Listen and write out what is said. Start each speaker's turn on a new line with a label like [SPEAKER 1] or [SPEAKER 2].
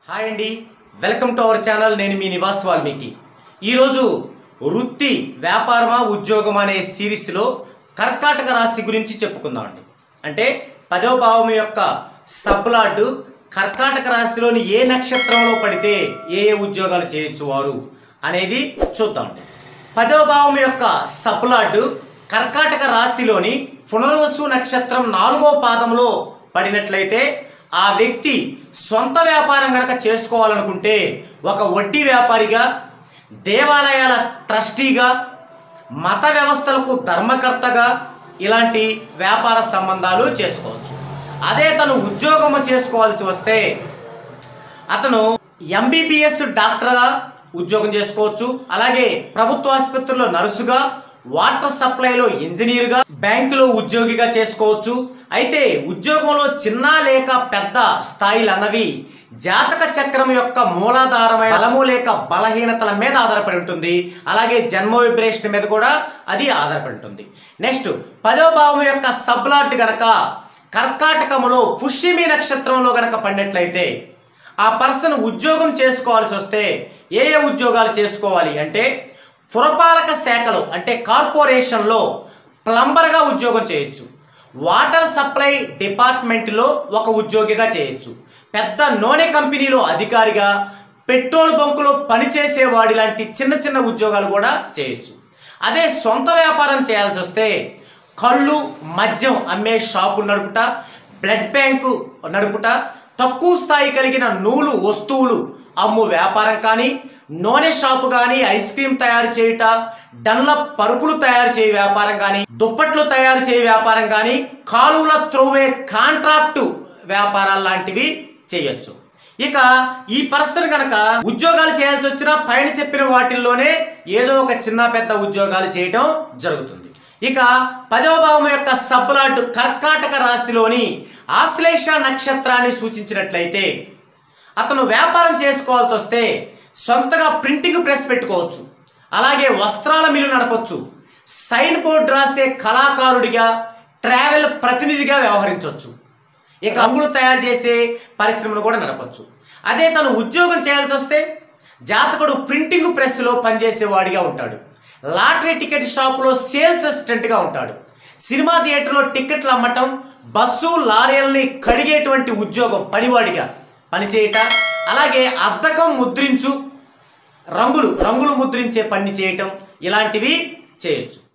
[SPEAKER 1] hi అండి welcome to our channel నేను మీ నివాస్ వాల్మీకి ఈరోజు వృత్తి వ్యాపారమా ఉద్యోగం అనే సిరీస్లో కర్కాటక రాశి గురించి చెప్పుకుందాం అండి అంటే పదవ భావం యొక్క సబ్లాడ్ కర్కాటక రాశిలోని ఏ నక్షత్రంలో పడితే ఏ ఏ ఉద్యోగాలు చేయొచ్చు వారు అనేది చూద్దామండి పదవ భావం యొక్క సబ్లాడ్ కర్కాటక రాశిలోని పునర్వసు నక్షత్రం నాలుగో పాదంలో పడినట్లయితే ఆ వ్యక్తి సొంత వ్యాపారం కనుక చేసుకోవాలనుకుంటే ఒక వడ్డీ వ్యాపారిగా దేవాలయాల ట్రస్టీగా మత వ్యవస్థలకు ధర్మకర్తగా ఇలాంటి వ్యాపార సంబంధాలు చేసుకోవచ్చు అదే తను ఉద్యోగం చేసుకోవాల్సి వస్తే అతను ఎంబీబీఎస్ డాక్టర్గా ఉద్యోగం చేసుకోవచ్చు అలాగే ప్రభుత్వ ఆసుపత్రుల్లో నర్సుగా వాటర్ సప్లైలో ఇంజనీర్గా బ్యాంకులో ఉద్యోగిగా చేసుకోవచ్చు అయితే ఉద్యోగంలో చిన్న లేక పెద్ద స్థాయిలు అన్నవి జాతక చక్రం యొక్క మూలాధారమైన బలము లేక బలహీనతల మీద ఆధారపడి ఉంటుంది అలాగే జన్మ విబ్రేషన్ మీద కూడా అది ఆధారపడి ఉంటుంది నెక్స్ట్ పదో భావం యొక్క సబ్లాట్ గనక కర్కాటకములో పుష్యమి నక్షత్రంలో గనక పడినట్లయితే ఆ పర్సన్ ఉద్యోగం చేసుకోవాల్సి వస్తే ఏ ఏ ఉద్యోగాలు చేసుకోవాలి అంటే పురపాలక శాఖలో అంటే కార్పొరేషన్లో ప్లంబర్గా ఉద్యోగం చేయొచ్చు వాటర్ సప్లై డిపార్ట్మెంట్లో ఒక ఉద్యోగిగా చేయొచ్చు పెద్ద నూనె కంపెనీలో అధికారిగా పెట్రోల్ బంకులో పనిచేసేవాడి లాంటి చిన్న చిన్న ఉద్యోగాలు కూడా చేయొచ్చు అదే సొంత వ్యాపారం చేయాల్సి వస్తే కళ్ళు మద్యం అమ్మే షాపు నడుపుట బ్లడ్ బ్యాంకు నడుపుట తక్కువ స్థాయి కలిగిన నూలు వస్తువులు అమ్ము వ్యాపారం కానీ నూనె షాపు కానీ ఐస్ క్రీమ్ తయారు చేయుట డన్ల పరుపులు తయారు చేయ వ్యాపారం కానీ దుప్పట్లు తయారు చేయ వ్యాపారం కానీ కాలువల త్రోవే కాంట్రాక్టు వ్యాపారాలు లాంటివి చేయొచ్చు ఇక ఈ పర్సన్ కనుక ఉద్యోగాలు చేయాల్సి వచ్చినా పైన చెప్పిన వాటిల్లోనే ఏదో ఒక చిన్న పెద్ద ఉద్యోగాలు చేయటం జరుగుతుంది ఇక పదవ భావం యొక్క సబ్లాడ్ కర్కాటక రాశిలోని ఆశ్లేష నక్షత్రాన్ని సూచించినట్లయితే అతను వ్యాపారం చేసుకోవాల్సి వస్తే సొంతగా ప్రింటింగ్ ప్రెస్ పెట్టుకోవచ్చు అలాగే వస్త్రాల మిల్లు నడపచ్చు సైన్ బోర్డ్ రాసే కళాకారుడిగా ట్రావెల్ ప్రతినిధిగా వ్యవహరించవచ్చు ఇక రంగులు తయారు చేసే పరిశ్రమను కూడా నడపచ్చు అదే తను ఉద్యోగం చేయాల్సి వస్తే జాతకుడు ప్రింటింగ్ ప్రెస్లో పనిచేసేవాడిగా ఉంటాడు లాటరీ టికెట్ షాప్లో సేల్స్ అసిస్టెంట్గా ఉంటాడు సినిమా థియేటర్లో టికెట్లు అమ్మటం బస్సు లారీలని కడిగేటువంటి ఉద్యోగం పనివాడిగా పనిచేయట అలాగే అద్దకం ముద్రించు రంగులు రంగులు ముద్రించే పని చేయటం ఇలాంటివి చేయొచ్చు